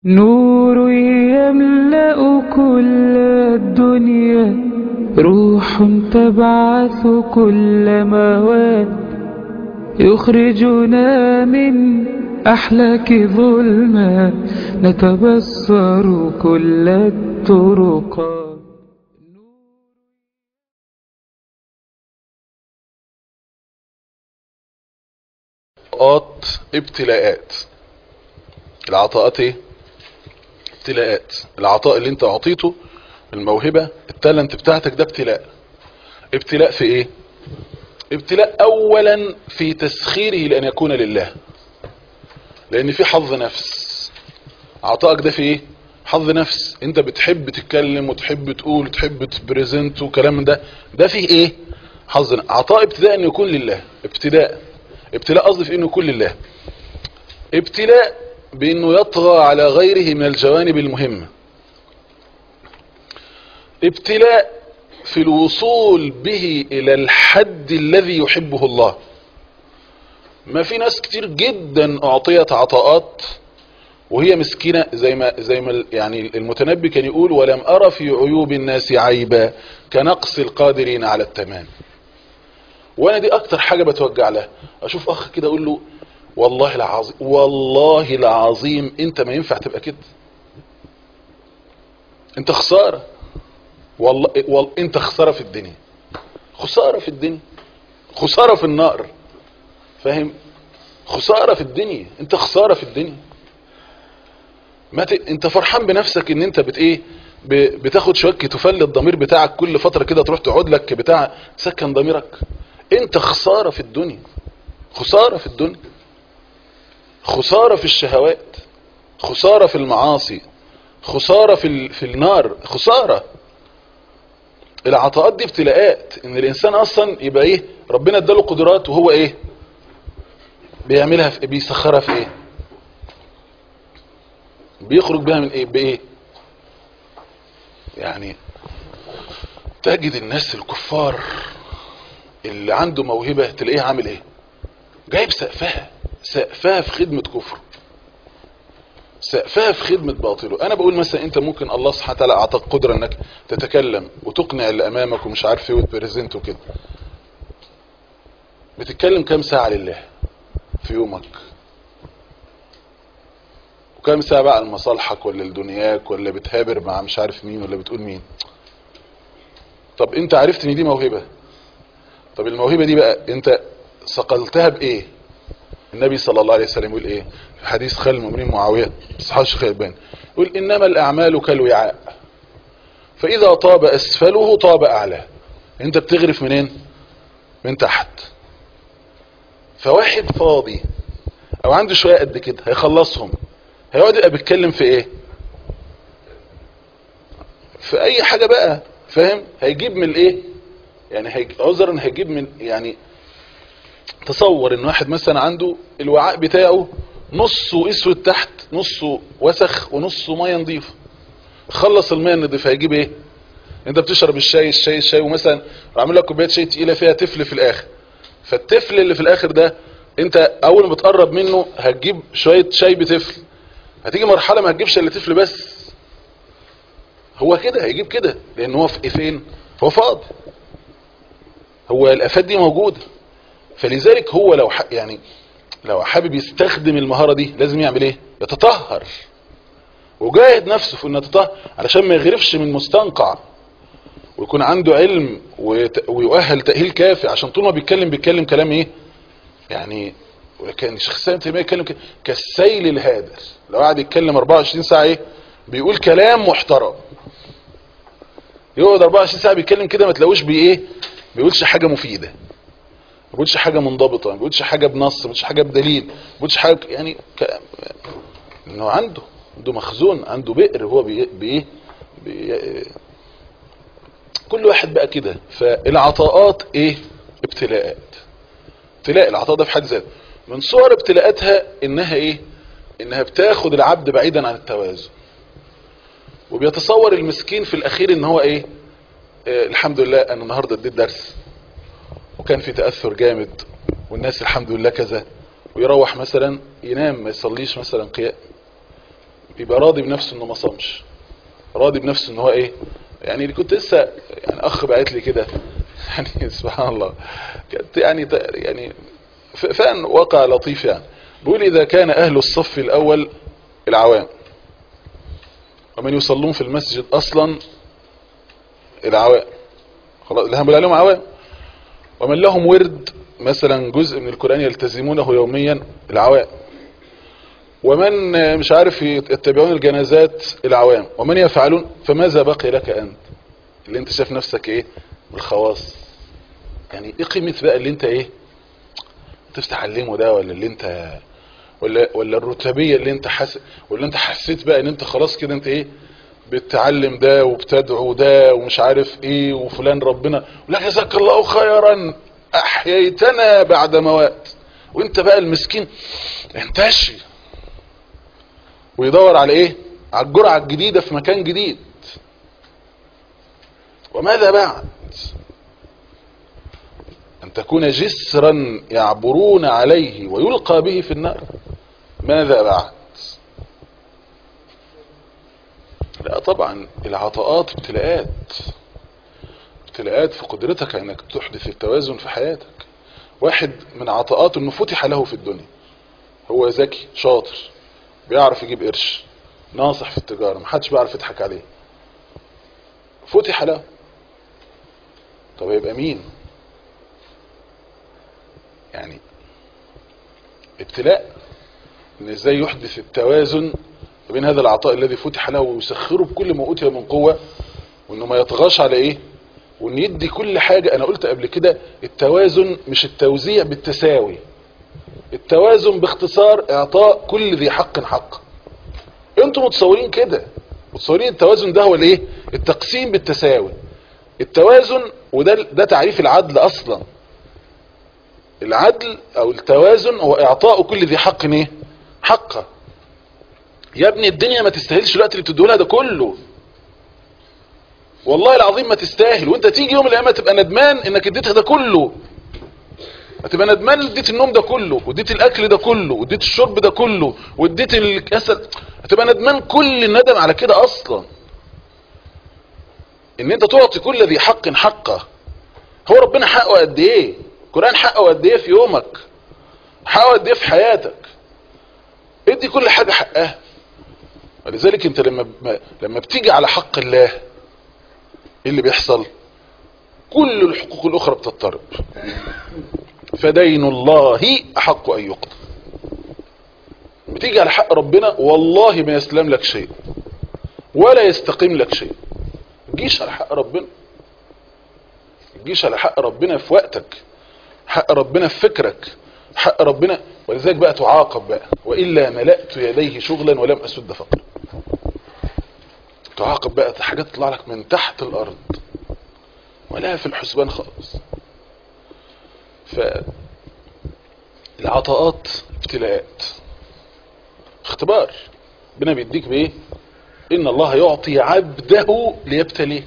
نور يملأ كل الدنيا روح تبعث كل مواد يخرجنا من أحلاك ظلمات نتبصر كل الطرقات عطاءات ابتلاءات العطاءات ايه ابتلاءات العطاء اللي انت اعطيته الموهبة التالنت بتاعتك ده ابتلاء ابتلاء في ايه ابتلاء اولا في تسخيره لان يكون لله لان في حظ نفس عطائك ده في ايه حظ نفس انت بتحب تتكلم وتحب تقول وتحب تبريزنت وكلام من ده ده فيه ايه حظ ن- عطاء ابتداء ان يكون لله ابتداء ابتلاء قصدي في انه يكون لله ابتلاء بانه يطغى على غيره من الجوانب المهمة ابتلاء في الوصول به الى الحد الذي يحبه الله ما في ناس كتير جدا اعطيت عطاءات وهي مسكينة زي ما زي ما يعني المتنبي كان يقول ولم ارى في عيوب الناس عيبا كنقص القادرين على التمام وانا دي اكتر حاجة بتوجع لها اشوف اخ كده اقول له والله العظيم والله العظيم انت ما ينفع تبقى كده انت خسارة والله وال... انت خسارة في الدنيا خسارة في الدنيا خسارة في النار فاهم خسارة في الدنيا انت خسارة في الدنيا ما ت... انت فرحان بنفسك ان انت بت ايه ب... بتاخد شوية تفل الضمير بتاعك كل فترة كده تروح تقعد لك بتاع تسكن ضميرك انت خسارة في الدنيا خسارة في الدنيا خسارة في الشهوات خسارة في المعاصي خسارة في, ال... في النار خسارة العطاءات دي ابتلاءات ان الانسان اصلا يبقى ايه ربنا اداله قدرات وهو ايه بيعملها في بيسخرها في ايه بيخرج بها من ايه بايه يعني تجد الناس الكفار اللي عنده موهبة تلاقيه عامل ايه جايب سقفها سقفها في خدمة كفر سقفها في خدمة باطله انا بقول مثلا انت ممكن الله سبحانه وتعالى اعطاك قدرة انك تتكلم وتقنع اللي امامك ومش عارف ايه وتبريزنت وكده بتتكلم كام ساعة لله في يومك وكام ساعة بقى لمصالحك ولا لدنياك ولا بتهابر مع مش عارف مين ولا بتقول مين طب انت عرفت ان دي موهبة طب الموهبة دي بقى انت صقلتها بايه النبي صلى الله عليه وسلم يقول ايه في حديث خال المؤمنين معاوية صحاب الشيخ الباني يقول انما الاعمال كالوعاء فاذا طاب اسفله طاب اعلاه انت بتغرف منين من تحت فواحد فاضي او عنده شوية قد كده هيخلصهم هيقعد يبقى بيتكلم في ايه في اي حاجة بقى فاهم هيجيب من الايه يعني هيج... عذرا هيجيب من يعني تصور ان واحد مثلا عنده الوعاء بتاعه نصه اسود تحت نصه وسخ ونصه ميه نظيفه خلص الميه النظيفه هيجيب ايه انت بتشرب الشاي الشاي الشاي ومثلا عامل لك كوبايه شاي تقيله فيها تفل في الاخر فالتفل اللي في الاخر ده انت اول ما بتقرب منه هتجيب شويه شاي بتفل هتيجي مرحله ما هتجيبش الا تفل بس هو كده هيجيب كده لان هو في فين هو فاضي هو الافات دي موجوده فلذلك هو لو ح... يعني لو حابب يستخدم المهارة دي لازم يعمل ايه يتطهر وجاهد نفسه في انه يتطهر علشان ما يغرفش من مستنقع ويكون عنده علم ويت... ويؤهل تأهيل كافي عشان طول ما بيتكلم بيتكلم كلام ايه يعني كان الشيخ سامي تيميه يتكلم ك... كالسيل الهادر لو قعد يتكلم 24 ساعة ايه بيقول كلام محترم يقعد 24 ساعة بيتكلم كده ما تلاقوش بايه بيقولش حاجة مفيدة ما بيقولش حاجة منضبطة ما بيقولش حاجة بنص ما بيقولش حاجة بدليل ما بيقولش حاجة يعني ك... انه عنده عنده مخزون عنده بئر هو بايه بي... بي... كل واحد بقى كده فالعطاءات ايه ابتلاءات ابتلاء العطاء ده في حد ذاته من صور ابتلاءاتها انها ايه انها بتاخد العبد بعيدا عن التوازن وبيتصور المسكين في الاخير ان هو ايه آه الحمد لله انا النهارده اديت درس وكان في تأثر جامد والناس الحمد لله كذا ويروح مثلا ينام ما يصليش مثلا قيام يبقى راضي بنفسه انه ما صامش راضي بنفسه ان هو ايه يعني اللي كنت لسه يعني اخ بعت لي كده يعني سبحان الله كانت يعني يعني فعلا واقع لطيف يعني بيقول اذا كان اهل الصف الاول العوام ومن يصلون في المسجد اصلا العوام خلاص اللي هنقول عليهم عوام ومن لهم ورد مثلا جزء من القرآن يلتزمونه يوميا العوام ومن مش عارف يتبعون الجنازات العوام ومن يفعلون فماذا بقي لك انت اللي انت شايف نفسك ايه الخواص يعني ايه قيمة بقى اللي انت ايه انت بتتعلمه ده ولا اللي انت ولا ولا الرتبية اللي انت حس ولا انت حسيت بقى ان انت خلاص كده انت ايه بتعلم ده وبتدعو ده ومش عارف ايه وفلان ربنا لا جزاك الله خيرا احييتنا بعد موات وانت بقى المسكين انتشي ويدور على ايه على الجرعة الجديدة في مكان جديد وماذا بعد ان تكون جسرا يعبرون عليه ويلقى به في النار ماذا بعد لا طبعا العطاءات ابتلاءات ابتلاءات في قدرتك انك تحدث التوازن في حياتك واحد من عطاءاته انه فتح له في الدنيا هو ذكي شاطر بيعرف يجيب قرش ناصح في التجارة محدش بيعرف يضحك عليه فتح له طب يبقى مين يعني ابتلاء ان ازاي يحدث التوازن بين هذا العطاء الذي فتح له ويسخره بكل ما اوتي من قوة وانه ما يطغاش على ايه وان يدي كل حاجة انا قلت قبل كده التوازن مش التوزيع بالتساوي التوازن باختصار اعطاء كل ذي حق حق انتم متصورين كده متصورين التوازن ده هو الايه التقسيم بالتساوي التوازن وده ده تعريف العدل اصلا العدل او التوازن هو اعطاء كل ذي حق ايه حقه يا ابني الدنيا ما تستاهلش الوقت اللي بتديهولها ده كله والله العظيم ما تستاهل وانت تيجي يوم القيامه تبقى ندمان انك اديتها ده كله هتبقى ندمان اديت النوم ده كله واديت الاكل ده كله واديت الشرب ده كله واديت الكسل هتبقى ندمان كل الندم على كده اصلا ان انت تعطي كل ذي حق حقه هو ربنا حقه قد ايه القران حقه قد ايه في يومك حقه قد ايه في حياتك ادي كل حاجه حقها ولذلك انت لما لما بتيجي على حق الله ايه اللي بيحصل كل الحقوق الاخرى بتضطرب فدين الله احق ان يقضى بتيجي على حق ربنا والله ما يسلم لك شيء ولا يستقيم لك شيء تجيش على حق ربنا تجيش على حق ربنا في وقتك حق ربنا في فكرك حق ربنا ولذلك بقى تعاقب بقى وإلا ملأت يديه شغلا ولم أسد فقر تعاقب بقى حاجات تطلع لك من تحت الأرض ولا في الحسبان خالص فالعطاءات ابتلاءات اختبار ربنا بيديك بايه ان الله يعطي عبده ليبتليه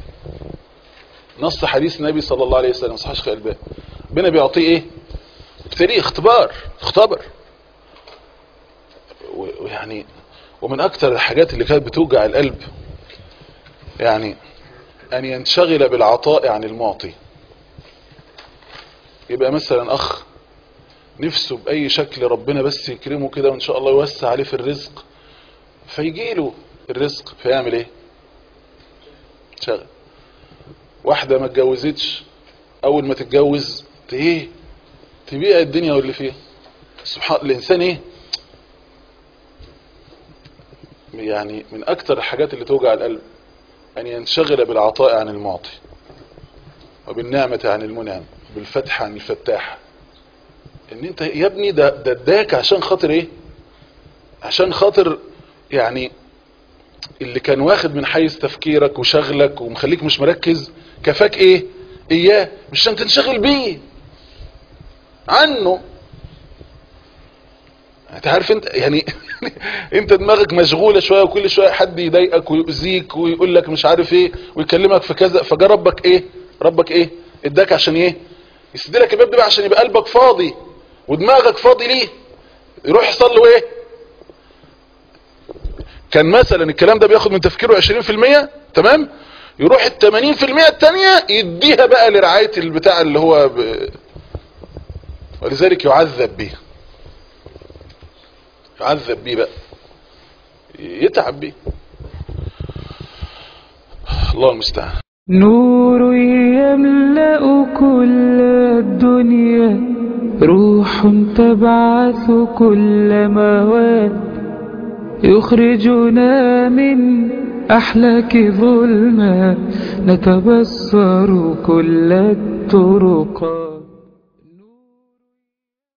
نص حديث النبي صلى الله عليه وسلم صحيح شيخ الباب ربنا بيعطيه ايه ابتليه اختبار اختبر ويعني ومن اكتر الحاجات اللي كانت بتوجع القلب يعني ان ينشغل بالعطاء عن المعطي يبقى مثلا اخ نفسه باي شكل ربنا بس يكرمه كده وان شاء الله يوسع عليه في الرزق فيجي له الرزق فيعمل ايه شغل واحدة ما اتجوزتش اول ما تتجوز ايه تبيع الدنيا واللي فيها سبحان الانسان ايه يعني من اكتر الحاجات اللي توجع القلب ان ينشغل بالعطاء عن المعطي وبالنعمة عن المنعم بالفتح عن الفتاح ان انت يا ابني ده ده اداك عشان خاطر ايه عشان خاطر يعني اللي كان واخد من حيز تفكيرك وشغلك ومخليك مش مركز كفاك ايه اياه مش عشان تنشغل بيه عنه انت عارف انت يعني انت دماغك مشغولة شوية وكل شوية حد يضايقك ويؤذيك ويقول لك مش عارف ايه ويكلمك في كذا فجا ربك ايه ربك ايه اداك عشان ايه يسد لك الباب ده بقى عشان يبقى قلبك فاضي ودماغك فاضي ليه يروح يحصل له ايه كان مثلا الكلام ده بياخد من تفكيره 20% تمام يروح ال 80% التانية يديها بقى لرعاية البتاع اللي هو ب... ولذلك يعذب به يعذب به بقى يتعب به الله المستعان نور يملأ كل الدنيا روح تبعث كل مواد يخرجنا من أحلاك ظلمات نتبصر كل الطرقات